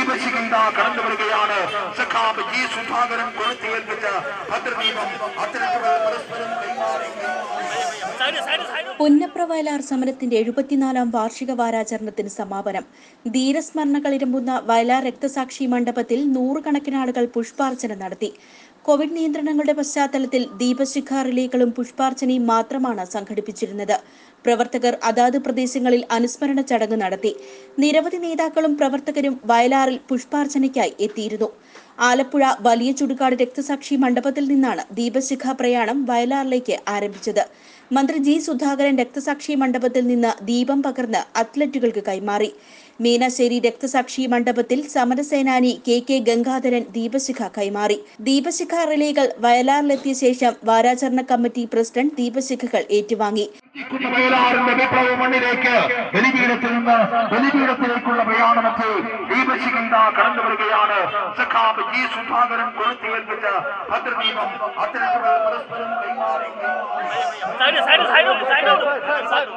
ദീപശിഖ ഇതാ കടന്നു വരികയാണ് സഖാബ് ജി സുധാകരൻ കൊളുത്തിയേൽപ്പിച്ച ഭദ്രദീപം അത്തരത്തിലുള്ള പരസ്പരം കൈമാറി പുന്നപ്ര വയലാർ സമരത്തിന്റെ എഴുപത്തിനാലാം വാർഷിക വാരാചരണത്തിന് സമാപനം ധീരസ്മരണകളിരമ്പുന്ന വയലാർ രക്തസാക്ഷി മണ്ഡപത്തിൽ നൂറുകണക്കിന് ആളുകൾ പുഷ്പാർച്ചന നടത്തി കോവിഡ് നിയന്ത്രണങ്ങളുടെ പശ്ചാത്തലത്തിൽ ദീപശിഖ റിലേകളും പുഷ്പാർച്ചനയും മാത്രമാണ് സംഘടിപ്പിച്ചിരുന്നത് പ്രവർത്തകർ അതാത് പ്രദേശങ്ങളിൽ അനുസ്മരണ ചടങ്ങ് നടത്തി നിരവധി നേതാക്കളും പ്രവർത്തകരും വയലാറിൽ പുഷ്പാർച്ചനയ്ക്കായി എത്തിയിരുന്നു ആലപ്പുഴ വലിയ ചുടുകാട് രക്തസാക്ഷി മണ്ഡപത്തിൽ നിന്നാണ് ദീപശിഖ പ്രയാണം വയലാറിലേക്ക് ആരംഭിച്ചത് മന്ത്രി ജി സുധാകരൻ രക്തസാക്ഷി മണ്ഡപത്തിൽ നിന്ന് ദീപം പകർന്ന് അത്ലറ്റുകൾക്ക് കൈമാറി മീനാശ്ശേരി രക്തസാക്ഷി മണ്ഡപത്തിൽ സമരസേനാനി കെ കെ ഗംഗാധരൻ ദീപശിഖ കൈമാറി ദീപശിഖ റിലേകൾ വയലാറിലെത്തിയ ശേഷം വാരാചരണ കമ്മിറ്റി പ്രസിഡന്റ് ദീപശിഖകൾ ഏറ്റുവാങ്ങി ക്കുന്ന വയലാറിന്റെ വിപ്ലവ മണ്ണിലേക്ക് ബലിപീഠത്തിൽ നിന്ന് ബലിപീഠത്തിലേക്കുള്ള പ്രയാണമെത്തി ദീപശിഖ ഇതാ കടന്നു വരികയാണ് സഖാബ് ജി സുധാകരൻ കൊളുത്തിയേൽപ്പിച്ച ഭദ്രദീപം അത്തരത്തിലുള്ള പരസ്പരം കൈമാറി side side side side side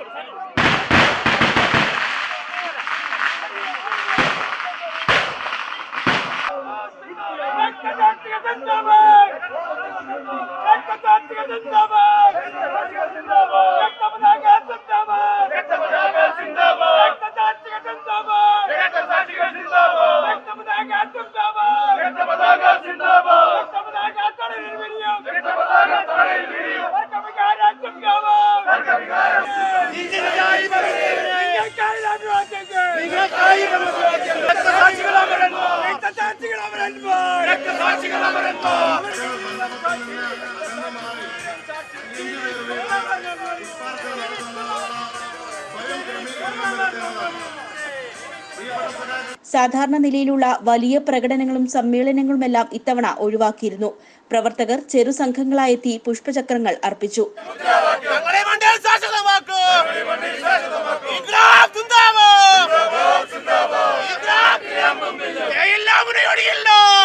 സാധാരണ നിലയിലുള്ള വലിയ പ്രകടനങ്ങളും സമ്മേളനങ്ങളുമെല്ലാം ഇത്തവണ ഒഴിവാക്കിയിരുന്നു പ്രവർത്തകർ ചെറു സംഘങ്ങളായെത്തി പുഷ്പചക്രങ്ങൾ അർപ്പിച്ചു ഞങ്ങളെ മണ്ഡൽ ശാശ്വതമാക്കൂ ഇൻക്ലാബ് സിന്ദാബാദ് ഇൻക്ലാബ് ജയിലില്ല മുനയൊടിയില്ല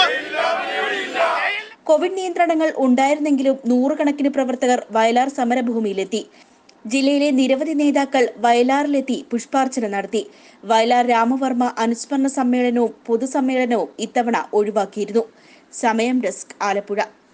കോവിഡ് നിയന്ത്രണങ്ങൾ ഉണ്ടായിരുന്നെങ്കിലും നൂറുകണക്കിന് പ്രവർത്തകർ വയലാർ സമരഭൂമിയിലെത്തി ജില്ലയിലെ നിരവധി നേതാക്കൾ വയലാറിലെത്തി പുഷ്പാർച്ചന നടത്തി വയലാർ രാമവർമ്മ അനുസ്മരണ സമ്മേളനവും പൊതുസമ്മേളനവും ഇത്തവണ ഒഴിവാക്കിയിരുന്നു സമയം ഡെസ്ക് ആലപ്പുഴ